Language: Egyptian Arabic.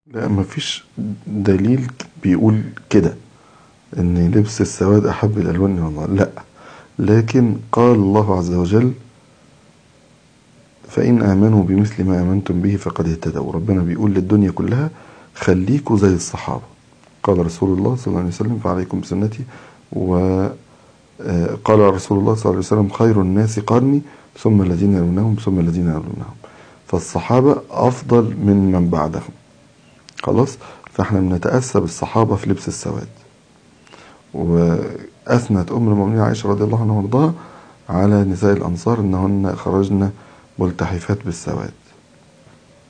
لا مفيش دليل بيقول كده ان لبس السواد احب الالوان الى الله لا لكن قال الله عز وجل فإن آمنوا بمثل ما آمنتم به فقد اهتدوا ربنا بيقول للدنيا كلها خليكوا زي الصحابة قال رسول الله صلى الله عليه وسلم فعليكم بسنتي وقال رسول الله صلى الله عليه وسلم خير الناس قرني ثم الذين يلونهم ثم الذين يلونهم فالصحابة أفضل من من بعدهم خلاص فاحنا بنتأسى بالصحابة في لبس السواد وأثنت أم المؤمنين عائشة رضي الله عنها وارضاها على نساء الأنصار أنهن خرجن ملتحفات بالسواد